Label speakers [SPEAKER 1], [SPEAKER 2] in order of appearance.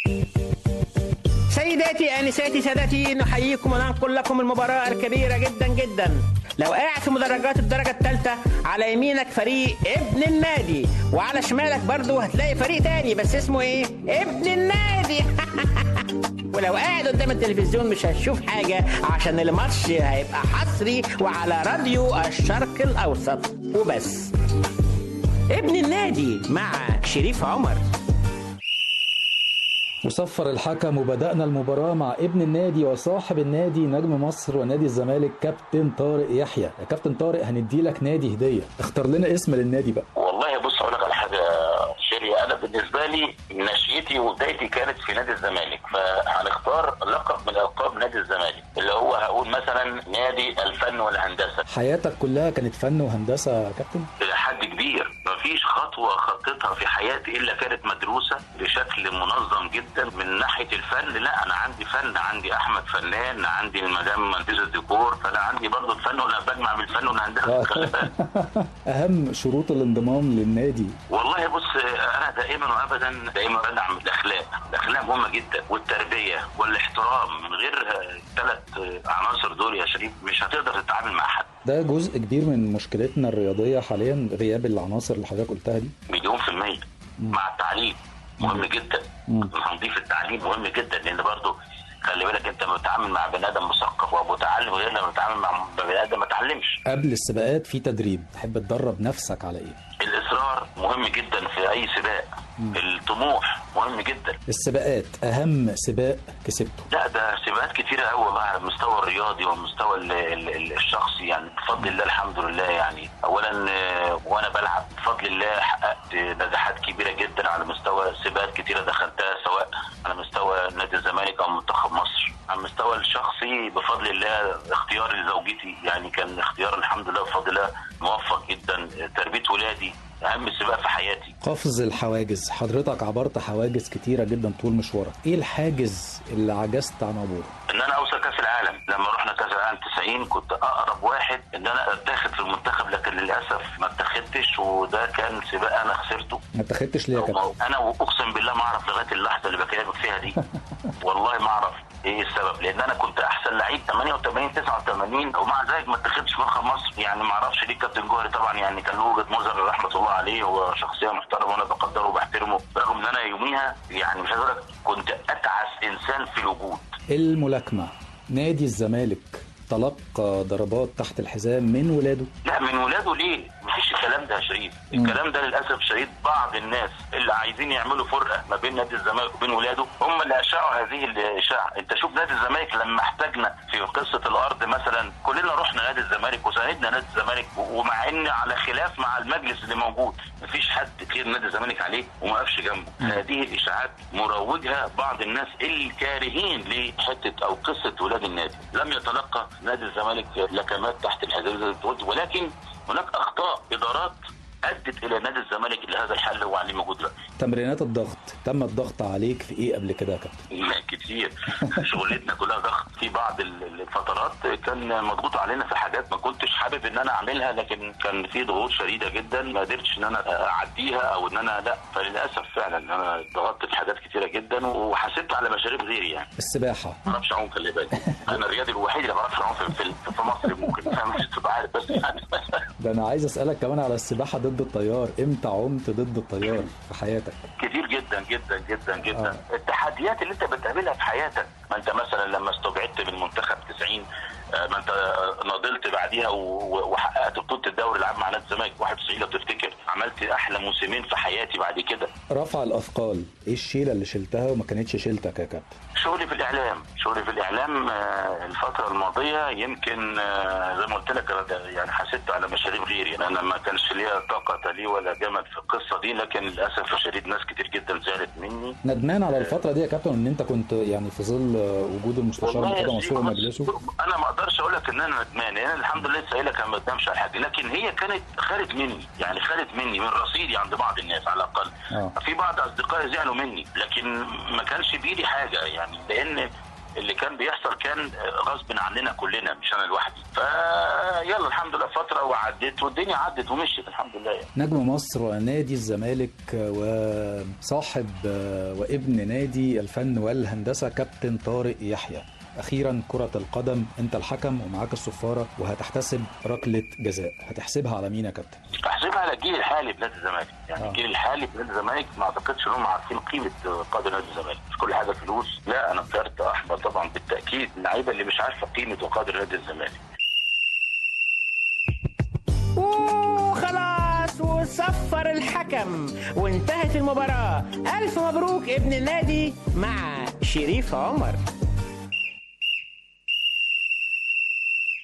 [SPEAKER 1] سيداتي انساتي سادتي نحييكم وننقل لكم المباراه الكبيره جدا جدا لو قاعد في مدرجات الدرجه الثالثه على يمينك فريق ابن النادي وعلى شمالك برضو هتلاقي فريق تاني بس اسمه ايه ابن النادي ولو قاعد قدام التلفزيون مش هتشوف حاجة عشان الماتش هيبقى حصري وعلى راديو الشرق الأوسط وبس ابن النادي مع شريف عمر
[SPEAKER 2] وصفر الحكم وبدأنا المباراة مع ابن النادي وصاحب النادي نجم مصر ونادي الزمالك كابتن طارق يحيى يا كابتن طارق هندي لك نادي هدية اختار لنا اسم للنادي بقى
[SPEAKER 3] والله بص اقول لك على حاجه شيري انا بالنسبه لي نشأتي وبدايتي كانت في نادي الزمالك فهنختار لقب من القاب نادي الزمالك اللي هو هقول مثلا نادي الفن والهندسه
[SPEAKER 2] حياتك كلها كانت فن وهندسة يا كابتن
[SPEAKER 3] الى حد كبير مفيش خطوه خطيتها في حياتي الا كانت مدروسه بشكل منظم جدا من ناحيه الفن لا انا عندي فن عندي احمد فنان عندي المدام مهندسه ديكور فانا عندي برضه الفن وانا بجمع بين الفن والهندسه خلي بالك
[SPEAKER 2] أهم شروط الانضمام للنادي
[SPEAKER 3] والله بص انا دائما وابدا دائما بدعم الاخلاق، الاخلاق مهمه جدا والتربيه والاحترام من غير الثلاث عناصر دول يا شريف مش هتقدر تتعامل مع حد
[SPEAKER 2] ده جزء كبير من مشكلتنا الرياضية حاليا غياب العناصر اللي حضرتك قلتها دي
[SPEAKER 3] مليون في المية مع التعليم مهم جدا
[SPEAKER 2] مم.
[SPEAKER 3] تنظيف التعليم مهم جدا لان برضه خلي بالك انت بتتعامل مع بني ادم مثقف ومتعلم غير لما بتتعامل مع بني ادم ما اتعلمش
[SPEAKER 2] قبل السباقات في تدريب تحب تدرب نفسك على ايه
[SPEAKER 3] الاصرار مهم جدا في اي سباق الطموح مهم جدا
[SPEAKER 2] السباقات اهم سباق كسبته
[SPEAKER 3] لا ده سباقات كتيرة قوي بقى على المستوى الرياضي والمستوى ال- ال- ال- الشخصي يعني بفضل الله الحمد لله يعني اولا آه، وانا بلعب بفضل الله حققت نجاحات كبيره جدا على مستوى سباقات كتيره دخلتها سواء على مستوى نادي الزمالك او منتخب مصر على المستوى الشخصي بفضل الله اختياري لزوجتي يعني كان اختيار الحمد لله بفضل الله موفق جدا تربيه ولادي اهم سباق في حياتي
[SPEAKER 2] قفز الحواجز حضرتك عبرت حواجز كتيرة جدا طول مشوارك ايه الحاجز اللي عجزت عن عبوره
[SPEAKER 3] ان انا اوصل كاس العالم لما رحنا كاس العالم 90 كنت اقرب واحد ان انا اتاخد في المنتخب لكن للاسف ما اتاخدتش وده كان سباق انا خسرته
[SPEAKER 2] ما اتخدتش ليه يا كابتن
[SPEAKER 3] انا اقسم بالله ما اعرف لغايه اللحظه اللي بكلمك فيها دي والله ما اعرف ايه السبب لان انا كنت احسن لعيب 88 89 ومع ذلك ما اتخذتش في منتخب مصر يعني ما اعرفش ليه كابتن جوهري طبعا يعني كان له وجهه نظر رحمه الله عليه هو شخصيه محترمه وانا بقدره وبحترمه رغم ان انا يوميها يعني مش عايز اقول لك كنت اتعس انسان في الوجود
[SPEAKER 2] الملاكمة نادي الزمالك تلقى ضربات تحت الحزام من ولاده
[SPEAKER 3] لا من ولاده ليه؟ مفيش الكلام ده يا شريف، الكلام ده للاسف شديد بعض الناس اللي عايزين يعملوا فرقه ما بين نادي الزمالك وبين ولاده هم اللي اشاعوا هذه الاشاعه، انت شوف نادي الزمالك لما احتاجنا في قصه الارض مثلا كلنا رحنا نادي الزمالك وساندنا نادي الزمالك و- ومع ان على خلاف مع المجلس اللي موجود، مفيش حد غير نادي الزمالك عليه وما وقفش جنبه، هذه الاشاعات مروجها بعض الناس الكارهين لحته او قصه ولاد النادي، لم يتلقى نادي الزمالك لكمات تحت الحزام زي ما أنت قلت ولكن هناك اخطاء ادارات ادت الى نادي الزمالك الى هذا الحل اللي هو عليه موجود دلوقتي
[SPEAKER 2] تمرينات الضغط تم الضغط عليك في ايه قبل كده يا كابتن
[SPEAKER 3] لا، كتير شغلتنا كلها ضغط في بعض ال- الفترات كان مضغوط علينا في حاجات ما كنتش حابب ان انا اعملها لكن كان في ضغوط شديده جدا ما قدرتش ان انا اعديها او ان انا لا فللاسف فعلا انا ضغطت في حاجات كتيره جدا وحاسبت على مشاريب غيري يعني
[SPEAKER 2] السباحة
[SPEAKER 3] ما بعرفش اعوم خلي بالك انا الرياضي الوحيد اللي ما بعرفش اعوم في, في, في مصر ممكن فاهم مش تبقى عارف بس يعني
[SPEAKER 2] ده انا عايز اسالك كمان على السباحة ضد التيار امتى عمت ضد التيار في حياتك
[SPEAKER 3] كتير جدا جدا جدا جدا
[SPEAKER 2] آه.
[SPEAKER 3] آه. التحديات اللي انت بتقابلها في حياتك ما انت مثلا لما استبعدت من منتخب 90 آه، ما انت آه، ناضلت بعديها و- و- وحققت بطوله الدوري العام مع نادي الزمالك 91 لو تفتكر عملت احلى موسمين في حياتي بعد كده
[SPEAKER 2] رفع الاثقال ايه الشيلة اللي شلتها وما كانتش شيلتك يا كابتن
[SPEAKER 3] شغلي في الاعلام شغلي في الاعلام آه، الفتره الماضيه يمكن آه، زي ما قلت لك أنا يعني حسبت على مشاريب غيري انا ما كانش ليا طاقه لي ولا جمل في القصه دي لكن للاسف الشديد ناس كتير جدا زعلت مني
[SPEAKER 2] ندمان على الفترة دي يا كابتن ان انت كنت يعني في ظل وجود المستشار
[SPEAKER 3] والله
[SPEAKER 2] مرتضى
[SPEAKER 3] يا
[SPEAKER 2] منصور
[SPEAKER 3] سيدي،
[SPEAKER 2] ومجلسه
[SPEAKER 3] بص، انا ما اقدرش اقول لك ان انا ندمان لان الحمد لله لسه قايل لك انا ما ندمش على حاجه لكن هي كانت خدت مني يعني خدت مني من رصيدي عند بعض الناس على الاقل
[SPEAKER 2] آه.
[SPEAKER 3] في بعض اصدقائي زعلوا مني لكن ما كانش بايدي حاجه يعني لان اللي كان بيحصل كان غصب عننا كلنا مش انا لوحدي فيلا الحمد لله فتره وعدت والدنيا عدت ومشيت الحمد لله يعني.
[SPEAKER 2] نجم مصر ونادي الزمالك وصاحب وابن نادي الفن والهندسة كابتن طارق يحيى أخيرا كرة القدم أنت الحكم ومعاك الصفارة وهتحتسب ركلة جزاء هتحسبها على مين يا كابتن؟
[SPEAKER 3] احسبها على الجيل الحالي بنادي الزمالك يعني
[SPEAKER 2] آه.
[SPEAKER 3] الجيل الحالي بنادي الزمالك ما اعتقدش انهم عارفين قيمه قادر نادي الزمالك مش كل حاجه فلوس لا انا طلعت احمد طبعا بالتاكيد اللعيبه اللي مش عارفه قيمه وقادر نادي الزمالك
[SPEAKER 1] وخلاص وصفر الحكم وانتهت المباراة ألف مبروك ابن النادي مع شريف عمر